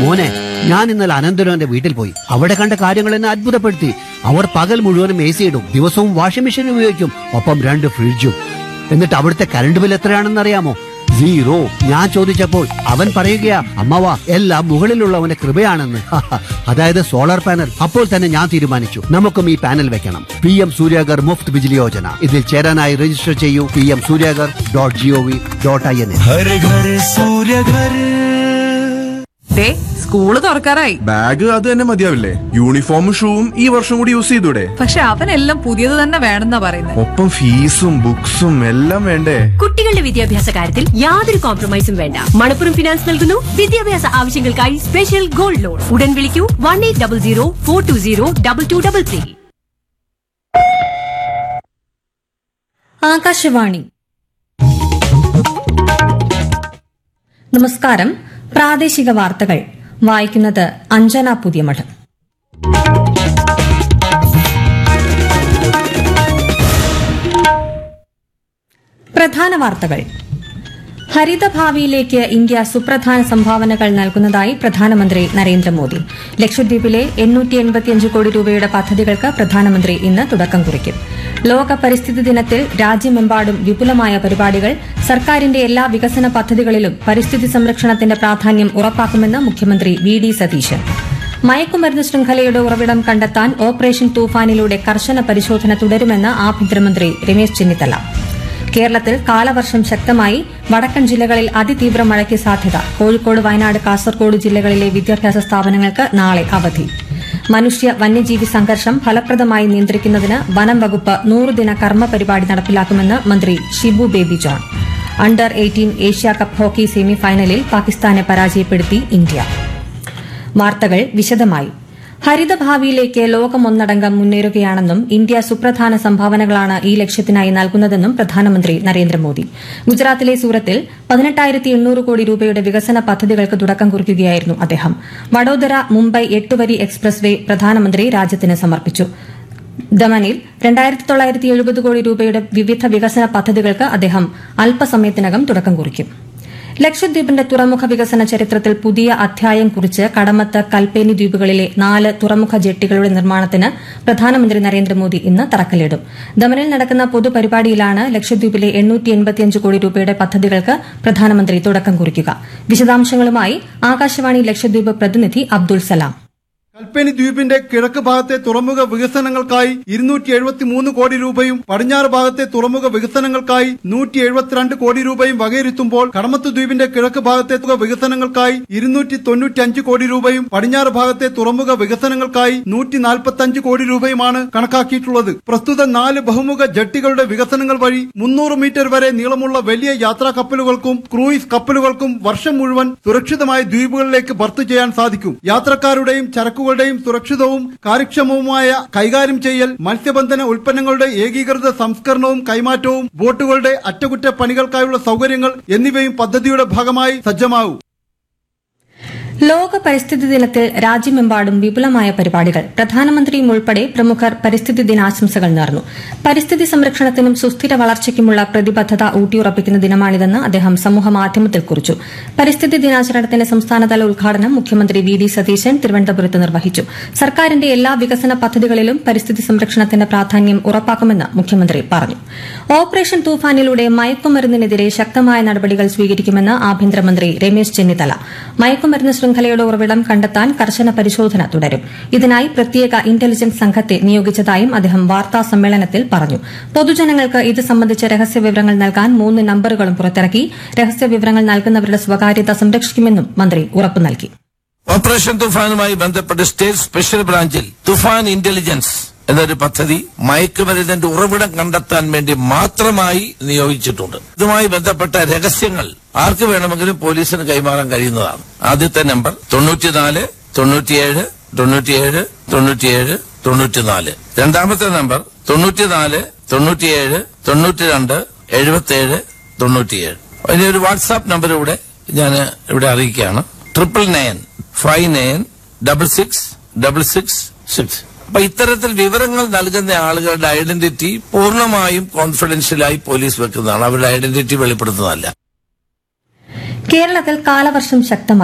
മോനെ ഞാൻ ഇന്നലെ അനന്തരവന്റെ വീട്ടിൽ പോയി അവിടെ കണ്ട കാര്യങ്ങൾ എന്നെ അത്ഭുതപ്പെടുത്തി അവർ പകൽ മുഴുവനും എ സി ഇടും ദിവസവും വാഷിംഗ് മെഷീൻ ഉപയോഗിക്കും ഒപ്പം രണ്ട് ഫ്രിഡ്ജും എന്നിട്ട് അവിടുത്തെ കറണ്ട് ബിൽ എത്രയാണെന്ന് അറിയാമോ സീറോ ഞാൻ ചോദിച്ചപ്പോൾ അവൻ പറയുകയാ അമ്മവാ എല്ലാം മുകളിലുള്ളവന്റെ കൃപയാണെന്ന് അതായത് സോളാർ പാനൽ അപ്പോൾ തന്നെ ഞാൻ തീരുമാനിച്ചു നമുക്കും ഈ പാനൽ വെക്കണം പി എം സൂര്യാഗർ മുഫ്ത് ബിജിലി യോജന ഇതിൽ ചേരാനായി രജിസ്റ്റർ ചെയ്യൂ P M Suryaghar dot G O V dot I N Har Ghar Surya Ghar ഘര ദേ സ്കൂള് തുറക്കാറായി ബാഗ് അത് തന്നെ മതിയാവില്ലേ യൂണിഫോമും ഷൂവും ഈ വർഷം കൂടി യൂസ് ചെയ്തൂടെ പക്ഷെ അവനെല്ലാം പുതിയത് തന്നെ വേണമെന്നാ പറയുന്നത് ഒപ്പം ഫീസും ബുക്സും എല്ലാം വേണ്ടേ കുട്ടികളുടെ വിദ്യാഭ്യാസ കാര്യത്തിൽ യാതൊരു കോംപ്രമൈസും വേണ്ട മണപ്പുറം ഫിനാൻസ് നൽകുന്നു വിദ്യാഭ്യാസ ആവശ്യങ്ങൾക്കായി സ്പെഷ്യൽ ഗോൾഡ് ലോൺ ഉടൻ വിളിക്കൂ one eight double zero four two zero double two double three Akashvani നമസ്കാരം പ്രാദേശിക വാർത്തകൾ വായിക്കുന്നത് അഞ്ജന പുതിയമഠം പ്രധാന വാർത്തകൾ ഹരിതഭാവിയിലേക്ക് ഇന്ത്യ സുപ്രധാന സംഭാവനകൾ നൽകുന്നതായി പ്രധാനമന്ത്രി നരേന്ദ്രമോദി ലക്ഷദ്വീപിലെ എണ്ണൂറ്റി എൺപത്തിയഞ്ച് കോടി രൂപയുടെ പദ്ധതികൾക്ക് പ്രധാനമന്ത്രി ഇന്ന് തുടക്കം കുറിക്കും ലോക പരിസ്ഥിതി ദിനത്തിൽ രാജ്യമെമ്പാടും വിപുലമായ പരിപാടികൾ സർക്കാരിന്റെ എല്ലാ വികസന പദ്ധതികളിലും പരിസ്ഥിതി സംരക്ഷണത്തിന്റെ പ്രാധാന്യം ഉറപ്പാക്കുമെന്ന് മുഖ്യമന്ത്രി വി ഡി സതീശൻ മയക്കുമരുന്ന് ശൃംഖലയുടെ ഉറവിടം കണ്ടെത്താൻ ഓപ്പറേഷൻ തൂഫാനിലൂടെ കർശന പരിശോധന തുടരുമെന്ന് ആഭ്യന്തരമന്ത്രി രമേശ് ചെന്നിത്തല കേരളത്തിൽ കാലവർഷം ശക്തമായി വടക്കൻ ജില്ലകളിൽ അതിതീവ്ര മഴയ്ക്ക് സാധ്യത കോഴിക്കോട് വയനാട് കാസർഗോഡ് ജില്ലകളിലെ വിദ്യാഭ്യാസ സ്ഥാപനങ്ങൾക്ക് നാളെ അവധി മനുഷ്യ വന്യജീവി സംഘർഷം ഫലപ്രദമായി നിയന്ത്രിക്കുന്നതിന് വനം വകുപ്പ് നൂറുദിന കർമ്മ പരിപാടി നടപ്പിലാക്കുമെന്ന് മന്ത്രി Shibu Baby John under eighteen Asia cup hockey semi ഫൈനലിൽ പാകിസ്ഥാനെ പരാജയപ്പെടുത്തി ഇന്ത്യ വാർത്തകൾ വിശദമായി ഹരിതഭാവിയിലേക്ക് ലോകമൊന്നടങ്കം മുന്നേറുകയാണെന്നും ഇന്ത്യ സുപ്രധാന സംഭാവനകളാണ് ഈ ലക്ഷ്യത്തിനായി നൽകുന്നതെന്നും പ്രധാനമന്ത്രി നരേന്ദ്രമോദി ഗുജറാത്തിലെ സൂറത്തിൽ പതിനെട്ടായിരത്തി എണ്ണൂറ് കോടി രൂപയുടെ വികസന പദ്ധതികൾക്ക് തുടക്കം കുറിക്കുകയായിരുന്നു അദ്ദേഹം വഡോദര മുംബൈ എട്ടുവരി എക്സ്പ്രസ് വേ പ്രധാനമന്ത്രി രാജ്യത്തിന് സമർപ്പിച്ചു ദമനിൽ രണ്ടായിരത്തി തൊള്ളായിരത്തി എഴുപത് കോടി രൂപയുടെ വിവിധ വികസന പദ്ധതികൾക്ക് അദ്ദേഹം അല്പസമയത്തിനകം തുടക്കം കുറിക്കും ലക്ഷദ്വീപിന്റെ തുറമുഖ വികസന ചരിത്രത്തിൽ പുതിയ അധ്യായം കുറിച്ച് കടമത്ത് കൽപ്പേനി ദ്വീപുകളിലെ നാല് തുറമുഖ ജെട്ടികളുടെ നിർമ്മാണത്തിന് പ്രധാനമന്ത്രി നരേന്ദ്രമോദി ഇന്ന് തറക്കല്ലിടും ദമനിൽ നടക്കുന്ന പൊതുപരിപാടിയിലാണ് ലക്ഷദ്വീപിലെ എണ്ണൂറ്റി എൺപത്തിയഞ്ച് കോടി രൂപയുടെ പദ്ധതികൾക്ക് പ്രധാനമന്ത്രി തുടക്കം കുറിക്കുക വിശദാംശങ്ങളുമായി ആകാശവാണി ലക്ഷദ്വീപ് പ്രതിനിധി അബ്ദുൾ സലാം കൽപ്പനി ദ്വീപിന്റെ കിഴക്ക് ഭാഗത്തെ തുറമുഖ വികസനങ്ങൾക്കായി ഇരുന്നൂറ്റി എഴുപത്തി മൂന്ന് കോടി രൂപയും പടിഞ്ഞാറ് ഭാഗത്തെ തുറമുഖ വികസനങ്ങൾക്കായി നൂറ്റി എഴുപത്തിരണ്ട് കോടി രൂപയും വകയിരുത്തുമ്പോൾ കടമത്ത് ദ്വീപിന്റെ കിഴക്ക് ഭാഗത്തെ തുക വികസനങ്ങൾക്കായി ഇരുന്നൂറ്റി തൊണ്ണൂറ്റി അഞ്ച് കോടി രൂപയും പടിഞ്ഞാറ് ഭാഗത്തെ തുറമുഖ വികസനങ്ങൾക്കായി നൂറ്റി നാൽപ്പത്തി അഞ്ച് കോടി രൂപയുമാണ് കണക്കാക്കിയിട്ടുള്ളത് പ്രസ്തുത നാല് ബഹുമുഖ ജട്ടികളുടെ വികസനങ്ങൾ വഴി മുന്നൂറ് മീറ്റർ വരെ നീളമുള്ള വലിയ യാത്രാ കപ്പലുകൾക്കും ക്രൂയിസ് കപ്പലുകൾക്കും വർഷം മുഴുവൻ സുരക്ഷിതമായ ദ്വീപുകളിലേക്ക് ബർത്ത് ചെയ്യാൻ സാധിക്കും യാത്രക്കാരുടെയും ചരക്കുകളുടെയും സുരക്ഷിതവും കാര്യക്ഷമവുമായ കൈകാര്യം ചെയ്യൽ മത്സ്യബന്ധന ഉൽപ്പന്നങ്ങളുടെ ഏകീകൃത സംസ്കരണവും കൈമാറ്റവും ബോട്ടുകളുടെ അറ്റകുറ്റപ്പണികൾക്കായുള്ള സൗകര്യങ്ങൾ എന്നിവയും പദ്ധതിയുടെ ഭാഗമായി സജ്ജമാവും ലോക പരിസ്ഥിതി ദിനത്തിൽ രാജ്യമെമ്പാടും വിപുലമായ പരിപാടികൾ പ്രധാനമന്ത്രിയും ഉൾപ്പെടെ പ്രമുഖർ പരിസ്ഥിതി ദിനാശംസകൾ നേർന്നു പരിസ്ഥിതി സംരക്ഷണത്തിനും സുസ്ഥിര വളർച്ചയ്ക്കുമുള്ള പ്രതിബദ്ധത ഊട്ടിയുറപ്പിക്കുന്ന ദിനമാണിതെന്ന് അദ്ദേഹം സമൂഹമാധ്യമത്തിൽ കുറിച്ചു പരിസ്ഥിതി ദിനാചരണത്തിന്റെ സംസ്ഥാനതല ഉദ്ഘാടനം മുഖ്യമന്ത്രി വി ഡി സതീശൻ തിരുവനന്തപുരത്ത് നിർവഹിച്ചു സർക്കാരിന്റെ എല്ലാ വികസന പദ്ധതികളിലും പരിസ്ഥിതി സംരക്ഷണത്തിന്റെ പ്രാധാന്യം ഉറപ്പാക്കുമെന്ന് മുഖ്യമന്ത്രി പറഞ്ഞു ഓപ്പറേഷൻ തൂഫാനിലൂടെ മയക്കുമരുന്നിനെതിരെ ശക്തമായ നടപടികൾ സ്വീകരിക്കുമെന്ന് ആഭ്യന്തരമന്ത്രി രമേശ് ചെന്നിത്തല മയക്കുമരുന്ന് ശൃംഖലയുടെ ഉറവിടം കണ്ടെത്താൻ കർശന പരിശോധന തുടരും ഇതിനായി പ്രത്യേക ഇന്റലിജൻസ് സംഘത്തെ നിയോഗിച്ചതായും അദ്ദേഹം വാർത്താ സമ്മേളനത്തിൽ പറഞ്ഞു പൊതുജനങ്ങൾക്ക് ഇത് സംബന്ധിച്ച രഹസ്യ വിവരങ്ങൾ നൽകാൻ മൂന്ന് നമ്പറുകളും പുറത്തിറക്കി രഹസ്യ വിവരങ്ങൾ നൽകുന്നവരുടെ സ്വകാര്യത സംരക്ഷിക്കുമെന്നും മന്ത്രി ഉറപ്പു നൽകി ഓപ്പറേഷൻ തുഫാനുമായി ബന്ധപ്പെട്ട് സ്റ്റേറ്റ് സ്പെഷ്യൽ ബ്രാഞ്ചിൽ തുഫാൻ ഇന്റലിജൻസ് എന്നൊരു പദ്ധതി മയക്കുമരുന്നിന്റെ ഉറവിടം കണ്ടെത്താൻ വേണ്ടി മാത്രമായി നിയോഗിച്ചിട്ടുണ്ട് ഇതുമായി ബന്ധപ്പെട്ട രഹസ്യങ്ങൾ ആർക്ക് വേണമെങ്കിലും പോലീസിന് കൈമാറാൻ കഴിയുന്നതാണ് ആദ്യത്തെ നമ്പർ തൊണ്ണൂറ്റിനാല് തൊണ്ണൂറ്റിയേഴ് തൊണ്ണൂറ്റിയേഴ് തൊണ്ണൂറ്റിയേഴ് തൊണ്ണൂറ്റിനാല് രണ്ടാമത്തെ നമ്പർ തൊണ്ണൂറ്റിനാല് തൊണ്ണൂറ്റിയേഴ് തൊണ്ണൂറ്റിരണ്ട് എഴുപത്തിയേഴ് തൊണ്ണൂറ്റിയേഴ് ഇനി ഒരു വാട്സാപ്പ് നമ്പർ ഇവിടെ ഞാൻ ഇവിടെ അറിയിക്കുകയാണ് triple nine five nine double six double six six അപ്പൊ ഇത്തരത്തിൽ വിവരങ്ങൾ നൽകുന്ന ആളുകളുടെ ഐഡന്റിറ്റി പൂർണ്ണമായും കോൺഫിഡൻഷ്യലായി പോലീസ് വെക്കുന്നതാണ് അവരുടെ ഐഡന്റിറ്റി വെളിപ്പെടുത്തുന്നതല്ല കേരളത്തിൽ കാലവർഷം ശക്തമായി